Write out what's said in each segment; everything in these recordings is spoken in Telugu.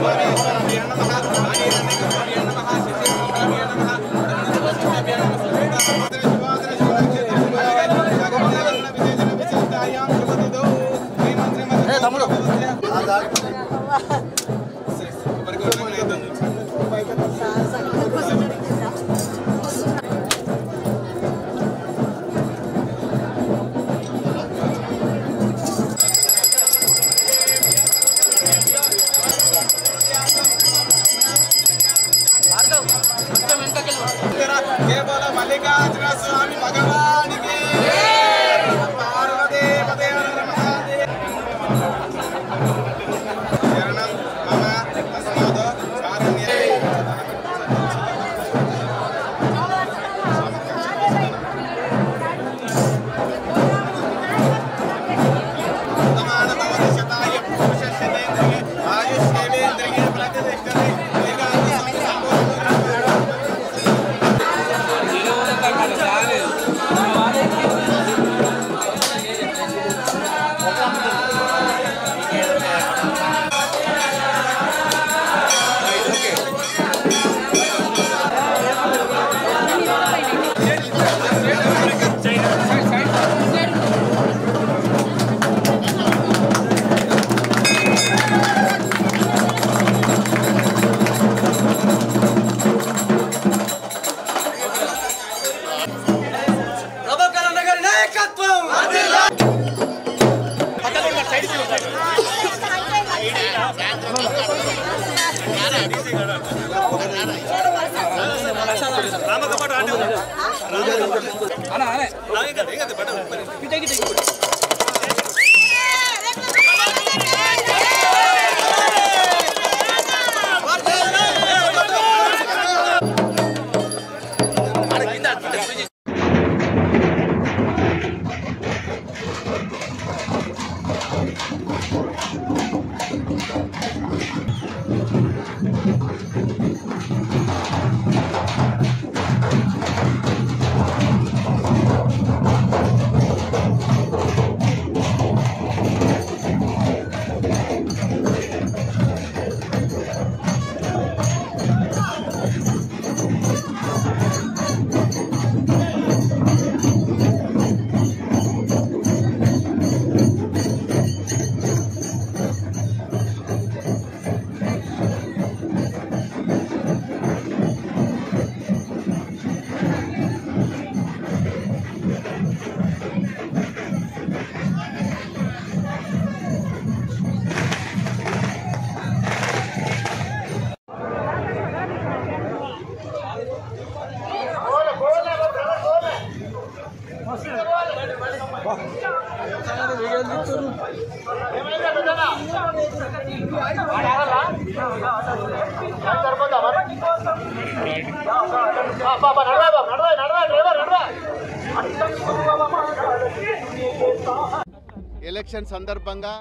కేవల మల్లికార్జున స్వామి భగవానికి పార్వతీ పదే శరణం మమ తస్మాత్ కారుణ్యే వర్తమాన భవతి శతాయ పురుష శతేంద్రియ ఆయుష్యేవేంద్రియ ప్రతిష్టతే ఏకాంత స్వామి సంపూర్ణ ఎలక్షన్ సందర్భంగా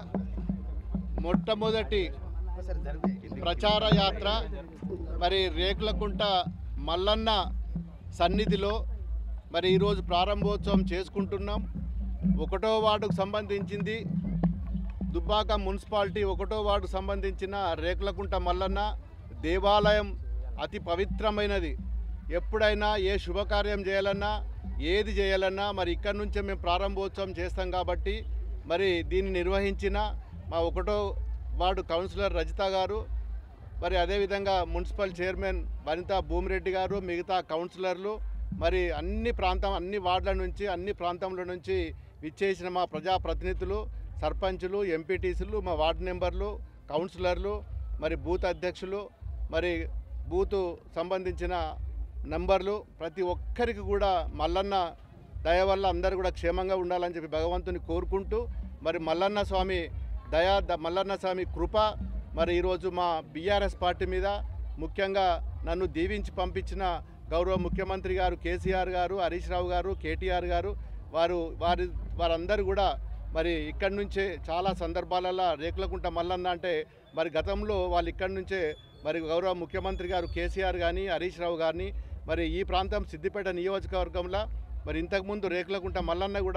మొట్టమొదటి ప్రచార యాత్ర మరి రేకులకుంట మల్లన్న సన్నిధిలో మరి ఈరోజు ప్రారంభోత్సవం చేసుకుంటున్నాం ఒకటో వార్డుకు సంబంధించింది దుబ్బాక మున్సిపాలిటీ ఒకటో వార్డుకు సంబంధించిన రేకులకుంట మల్లన్న దేవాలయం అతి పవిత్రమైనది ఎప్పుడైనా ఏ శుభకార్యం చేయాలన్నా ఏది చేయాలన్నా మరి ఇక్కడి నుంచే మేము ప్రారంభోత్సవం చేస్తాం కాబట్టి మరి దీన్ని నిర్వహించిన మా ఒకటో వార్డు కౌన్సిలర్ రజిత గారు మరి అదేవిధంగా మున్సిపల్ చైర్మన్ వనిత భూమిరెడ్డి గారు మిగతా కౌన్సిలర్లు మరి అన్ని ప్రాంతం అన్ని వార్డుల నుంచి అన్ని ప్రాంతంలో నుంచి విచ్చేసిన మా ప్రజాప్రతినిధులు సర్పంచులు ఎంపీటీసీలు మా వార్డు మెంబర్లు కౌన్సిలర్లు మరి బూత్ అధ్యక్షులు మరి బూతు సంబంధించిన నంబర్లు ప్రతి ఒక్కరికి కూడా మల్లన్న దయ వల్ల అందరూ కూడా క్షేమంగా ఉండాలని చెప్పి భగవంతుని కోరుకుంటూ మరి మల్లన్న స్వామి దయా ద- మల్లన్న స్వామి కృప మరి ఈరోజు మా బీఆర్ఎస్ పార్టీ మీద ముఖ్యంగా నన్ను దీవించి పంపించిన గౌరవ ముఖ్యమంత్రి గారు కేసీఆర్ గారు హరీష్ రావు గారు కేటీఆర్ గారు వారు వారి వారందరూ కూడా మరి ఇక్కడి నుంచే చాలా సందర్భాలలో రేకులకుంట మల్లన్న అంటే మరి గతంలో వాళ్ళు ఇక్కడి నుంచే మరి గౌరవ ముఖ్యమంత్రి గారు కేసీఆర్ కానీ హరీష్ రావు గారిని మరి ఈ ప్రాంతం సిద్దిపేట నియోజకవర్గంలో మరి ఇంతకుముందు రేకులకుంట మల్లన్న కూడా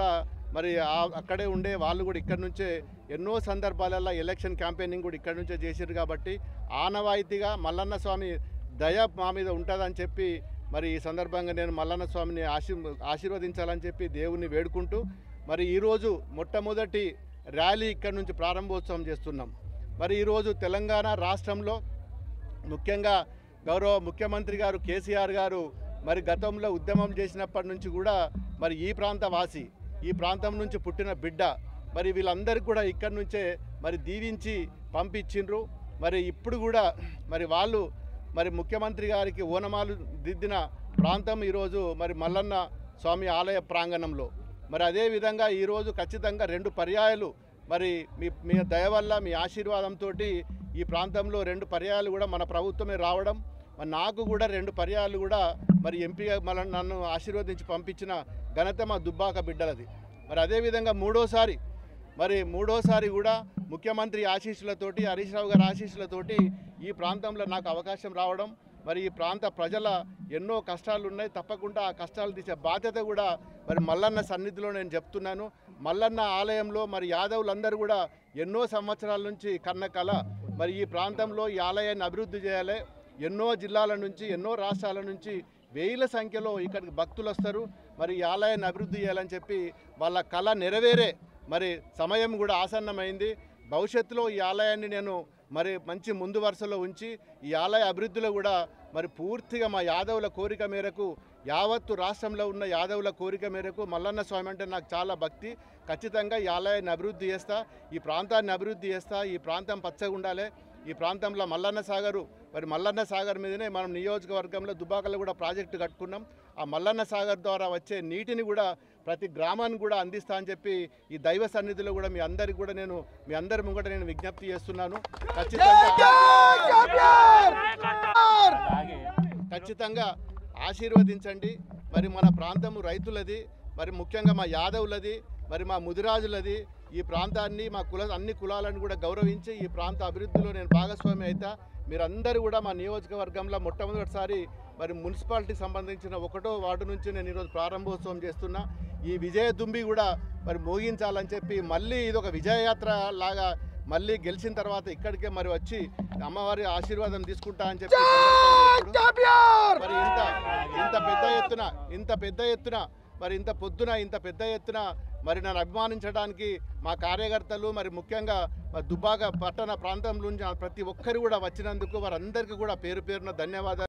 మరి ఆ- అక్కడే ఉండే వాళ్ళు కూడా ఇక్కడ నుంచే ఎన్నో సందర్భాలలో ఎలక్షన్ క్యాంపెయినింగ్ కూడా ఇక్కడ నుంచే చేసారు కాబట్టి ఆనవాయితీగా మల్లన్న స్వామి దయ మా మీద ఉంటుందని చెప్పి మరి ఈ సందర్భంగా నేను మల్లన్న స్వామిని ఆశీ ఆశీర్వదించాలని చెప్పి దేవుణ్ణి వేడుకుంటూ మరి ఈరోజు మొట్టమొదటి ర్యాలీ ఇక్కడ నుంచి ప్రారంభోత్సవం చేస్తున్నాం మరి ఈరోజు తెలంగాణ రాష్ట్రంలో ముఖ్యంగా గౌరవ ముఖ్యమంత్రి గారు కేసీఆర్ గారు మరి గతంలో ఉద్యమం చేసినప్పటి నుంచి కూడా మరి ఈ ప్రాంత వాసి ఈ ప్రాంతం నుంచి పుట్టిన బిడ్డ మరి వీళ్ళందరికీ కూడా ఇక్కడి నుంచే మరి దీవించి పంపించిండ్రు మరి ఇప్పుడు కూడా మరి వాళ్ళు మరి ముఖ్యమంత్రి గారికి ఓనమాలు దిద్దిన ప్రాంతం ఈరోజు మరి మల్లన్న స్వామి ఆలయ ప్రాంగణంలో మరి అదేవిధంగా ఈరోజు ఖచ్చితంగా రెండు పర్యాయాలు మరి మీ మీ దయ వల్ల మీ ఆశీర్వాదంతో ఈ ప్రాంతంలో రెండు పర్యాయాలు కూడా మన ప్రభుత్వమే రావడం మరి నాకు కూడా రెండు పర్యాయాలు కూడా మరి ఎంపీగా మన నన్ను ఆశీర్వదించి పంపించిన ఘనత మా దుబ్బాక బిడ్డలది మరి అదేవిధంగా మూడోసారి మరి మూడోసారి కూడా ముఖ్యమంత్రి ఆశీస్సులతోటి హరీష్ రావు గారి ఆశీస్సులతోటి ఈ ప్రాంతంలో నాకు అవకాశం రావడం మరి ఈ ప్రాంత ప్రజల ఎన్నో కష్టాలు ఉన్నాయి తప్పకుండా ఆ కష్టాలు తీసే బాధ్యత కూడా మరి మల్లన్న సన్నిధిలో నేను చెప్తున్నాను మల్లన్న ఆలయంలో మరి యాదవులందరూ కూడా ఎన్నో సంవత్సరాల నుంచి కన్న కళ మరి ఈ ప్రాంతంలో ఈ ఆలయాన్ని అభివృద్ధి చేయాలి ఎన్నో జిల్లాల నుంచి ఎన్నో రాష్ట్రాల నుంచి వేల సంఖ్యలో ఇక్కడికి భక్తులు వస్తారు మరి ఈ ఆలయాన్ని అభివృద్ధి చేయాలని చెప్పి వాళ్ళ కళ నెరవేరే మరి సమయం కూడా ఆసన్నమైంది భవిష్యత్తులో ఈ ఆలయాన్ని నేను మరి మంచి ముందు వరుసలో ఉంచి ఈ ఆలయ అభివృద్ధిలో కూడా మరి పూర్తిగా మా యాదవుల కోరిక మేరకు యావత్తు రాష్ట్రంలో ఉన్న యాదవుల కోరిక మేరకు మల్లన్న స్వామి అంటే నాకు చాలా భక్తి ఖచ్చితంగా ఈ ఆలయాన్ని అభివృద్ధి చేస్తా ఈ ప్రాంతాన్ని అభివృద్ధి చేస్తా ఈ ప్రాంతం పచ్చగా ఉండాలి ఈ ప్రాంతంలో మల్లన్న సాగరు మరి మల్లన్న సాగర్ మీదనే మనం నియోజకవర్గంలో దుబాకలో కూడా ప్రాజెక్టు కట్టుకున్నాం ఆ మల్లన్న సాగర్ ద్వారా వచ్చే నీటిని కూడా ప్రతి గ్రామానికి కూడా అందిస్తా అని చెప్పి ఈ దైవ సన్నిధిలో కూడా మీ అందరికి కూడా నేను మీ అందరి ముంగట నేను విజ్ఞప్తి చేస్తున్నాను ఖచ్చితంగా ఖచ్చితంగా ఆశీర్వదించండి మరి మన ప్రాంతము రైతులది మరి ముఖ్యంగా మా యాదవులది మరి మా ముదిరాజులది ఈ ప్రాంతాన్ని మా కుల అన్ని కులాలను కూడా గౌరవించి ఈ ప్రాంత అభివృద్ధిలో నేను భాగస్వామి అయితే మీరందరూ కూడా మా నియోజకవర్గంలో మొట్టమొదటిసారి మరి మున్సిపాలిటీ సంబంధించిన ఒకటో వార్డు నుంచి నేను ఈరోజు ప్రారంభోత్సవం చేస్తున్నా ఈ విజయ దుంబి కూడా మరి మోగించాలని చెప్పి మళ్ళీ ఇది ఒక విజయయాత్ర లాగా మళ్ళీ గెలిచిన తర్వాత ఇక్కడికే మరి వచ్చి అమ్మవారి ఆశీర్వాదం తీసుకుంటా అని చెప్పి ఈ సందర్భంగా ఇప్పుడు మరి ఇంత ఇంత పెద్ద ఎత్తున ఇంత పెద్ద ఎత్తున మరి ఇంత పొద్దున ఇంత పెద్ద ఎత్తున మరి నన్ను అభిమానించడానికి మా కార్యకర్తలు మరి ముఖ్యంగా మా దుబ్బాక పట్టణ ప్రాంతం నుంచి ప్రతి ఒక్కరు కూడా వచ్చినందుకు వారందరికీ కూడా పేరు పేరున ధన్యవాదాలు